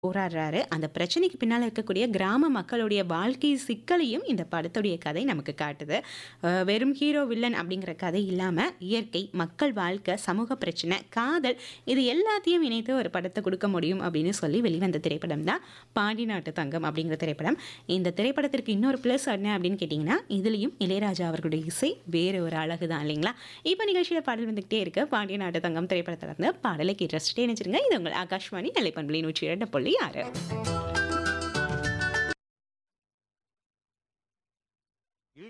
போராடுறாரு. அந்த பிரச்சனைக்கு பின்னால இருக்கக்கூடிய கிராம மக்களுடைய வாழ்க்கை சிக்கலையும் இந்த படத்துடைய கதை நமக்கு காட்டுது. அ வெறும் ஹீரோ, வில்லன் அப்படிங்கிற கதை இல்லாம, இயற்கை, மக்கள் வாழ்க்கை, சமூக பிரச்சனை, காதல் இது எல்லாத்தையும் இணைத்து ஒரு படத்த குடுக்க முடியும் அப்படின்னு சொல்லி வெளிவந்த திரைப்படம் தான் பாண்டி நாட்டு தங்கம் அப்படிங்கிற திரைப்படம். இந்த திரைப்படத்திற்கு இன்னொரு பிளஸ் என்ன அப்படின்னு கேட்டீங்கன்னா, இதுலயும் இளையராஜா அவர்களுடைய இசை வேற ஒரு அழகு தான் இல்லைங்களா? இப்ப நிகழ்ச்சியில பாடல் வந்துகிட்டே இருக்கு. பாண்டிய நாட்டு தங்கம் திரைப்படத்துல இருந்து பாடலை கேட்டு ரசிச்சுட்டே இணைஞ்சிருங்க. இது உங்கள் ஆகாஷ்வாணி நிலைப்பண்பலை 102.6